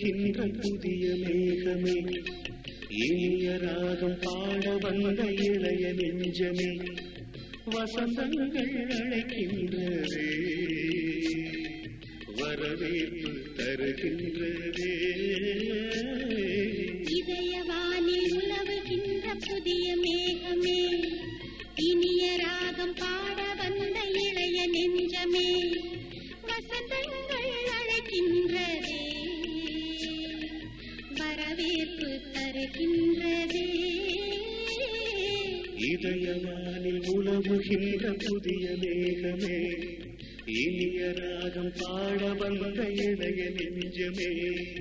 உலவுகின்ற புதிய மேகமே இனிய ராகம் பாட வந்த இளைய நெஞ்சமே வசந்தங்கள் அழைக்கின்றதே வரவேற்பு தருகின்றதே இதயவானில் உலவுகின்ற புதிய மேகமே இனிய ராகம் பாட வந்த இளைய நெஞ்சமே வசந்தங்கள் அழைக்கின்றதே வரவேற்பு தருகின்றதே இதயவானில் உலவுகின்ற புதிய மேகமே இனிய ராகம் பாட வந்த இளைய நெஞ்சமே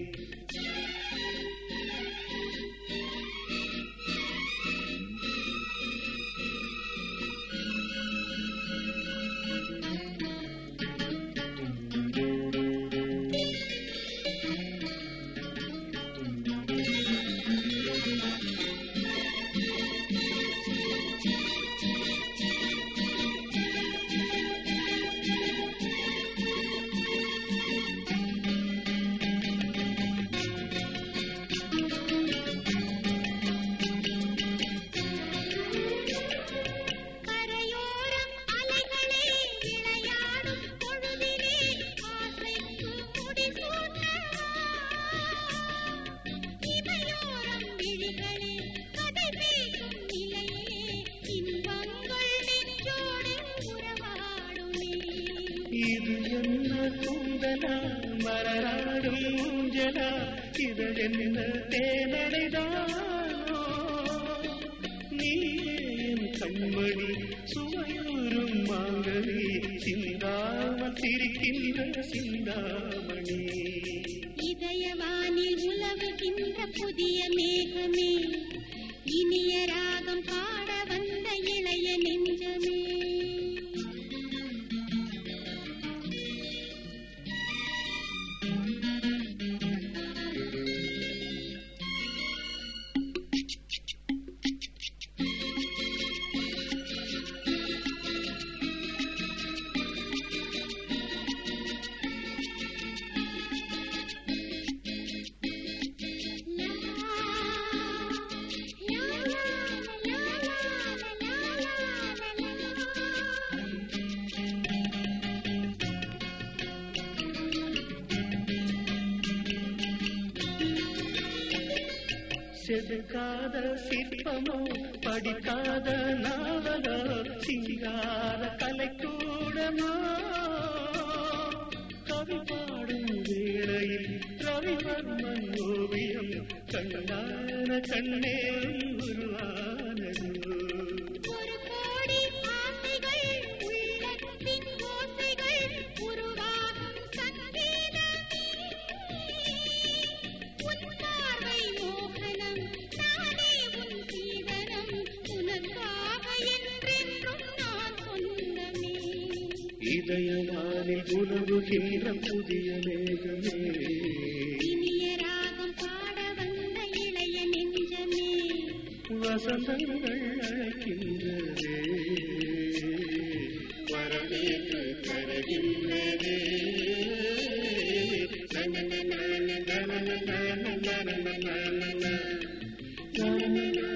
கரையோரம் அலைகளே விளையாடும் பொழுதிலே ஆசைக்கு முடிசூட்டவா இமையோரம் விழிகளே கதை பேசும் நிலையிலே இன்பங்கள் நெஞ்சோடு உறவாடுமே இது என்ன கூந்தலா மலராடும் ஊஞ்சலா இது என்ன தேனடைதானோ நீயே என் கண்மணி சுவையூறும் மாங்கனி சிந்தாமல் சிரிக்கின்ற சிந்தாமணி இதயவானில் உலவுகின்ற புதிய மேகமே இனிய ராகம் பாட வந்த இளைய நெஞ்சமே செதுக்காத சிற்பமோ படிக்காத நாவலோ சிங்கார கலைக்கூடமோ கவி பாடும் வேளையில் ரவிவர்மன் ஓவியம் கண்ணான கண்ணே உருவானது ஒரு கோடி ஆசைகள் உள்ளத்தின் ஓசைகள் உருவாகும் சங்கீதமே உன் பார்வை மோகனம் நானே உன் சீதனம் உனக்காக என்றென்றும் நான் சொந்தமே இதயவானில் உலவுகின்ற புதிய மேகமே இனிய ராகம் பாட வந்த இளைய நெஞ்சமே வசந்தங்கள் அழைக்கின்றதே வரவேற்பு தருகின்றதே நனனனன, நனனனன, நனனனன, நனனனன.